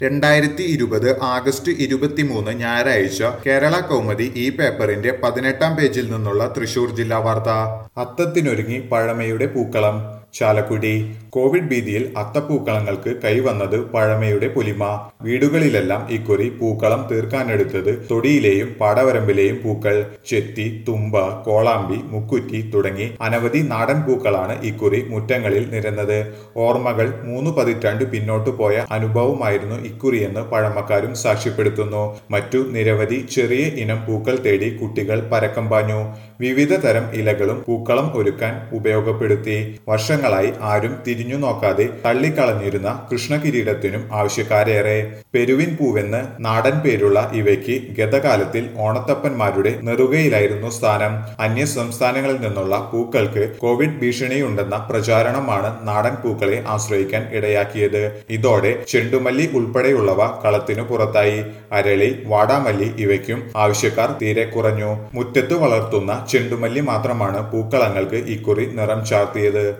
രണ്ടായിരത്തി ഇരുപത് ആഗസ്റ്റ് ഇരുപത്തിമൂന്ന് ഞായറാഴ്ച കേരള കൗമുദി ഈ പേപ്പറിന്റെ പതിനെട്ടാം പേജിൽ നിന്നുള്ള തൃശൂർ ജില്ലാ വാർത്ത അത്തത്തിനൊരുങ്ങി പഴമയുടെ പൂക്കളം ചാലക്കുടി കോവിഡ് ഭീതിയിൽ അത്തപ്പൂക്കളങ്ങൾക്ക് കൈവന്നത് പഴമയുടെ പൊലിമ വീടുകളിലെല്ലാം ഇക്കുറി പൂക്കളം തീർക്കാനെടുത്തത് തൊടിയിലെയും പാടവരമ്പിലെയും പൂക്കൾ ചെത്തി തുമ്പ കോളാമ്പി മുക്കുറ്റി തുടങ്ങി അനവധി നാടൻ പൂക്കളാണ് ഇക്കുറി മുറ്റങ്ങളിൽ നിരന്നത് ഓർമ്മകൾ മൂന്ന് പതിറ്റാണ്ട് പിന്നോട്ടു പോയ അനുഭവമായിരുന്നു ഇക്കുറിയെന്ന് പഴമക്കാരും സാക്ഷ്യപ്പെടുത്തുന്നു മറ്റു നിരവധി ചെറിയ ഇനം പൂക്കൾ തേടി കുട്ടികൾ പരക്കം പാഞ്ഞു വിവിധ തരം ഇലകളും പൂക്കളം ഒരുക്കാൻ ഉപയോഗപ്പെടുത്തി വർഷങ്ങളായി ആരും തിരിഞ്ഞു നോക്കാതെ തള്ളിക്കളഞ്ഞിരുന്ന കൃഷ്ണകിരീടത്തിനും ആവശ്യക്കാരേറെ പെരുവിൻ പൂവെന്ന് നാടൻ പേരുള്ള ഇവയ്ക്ക് ഗതകാലത്തിൽ ഓണത്തപ്പന്മാരുടെ നെറുകയിലായിരുന്നു സ്ഥാനം അന്യ സംസ്ഥാനങ്ങളിൽ നിന്നുള്ള പൂക്കൾക്ക് കോവിഡ് ഭീഷണിയുണ്ടെന്ന പ്രചാരണമാണ് നാടൻ പൂക്കളെ ആശ്രയിക്കാൻ ഇടയാക്കിയത് ഇതോടെ ചെണ്ടുമല്ലി ഉൾപ്പെടെയുള്ളവ കളത്തിനു പുറത്തായി അരളി വാടാമല്ലി ഇവയ്ക്കും ആവശ്യക്കാർ തീരെ കുറഞ്ഞു മുറ്റത്ത് വളർത്തുന്ന ചെണ്ടുമല്ലി മാത്രമാണ് പൂക്കളങ്ങൾക്ക് ഇക്കുറി നിറം ചാർത്തിയത്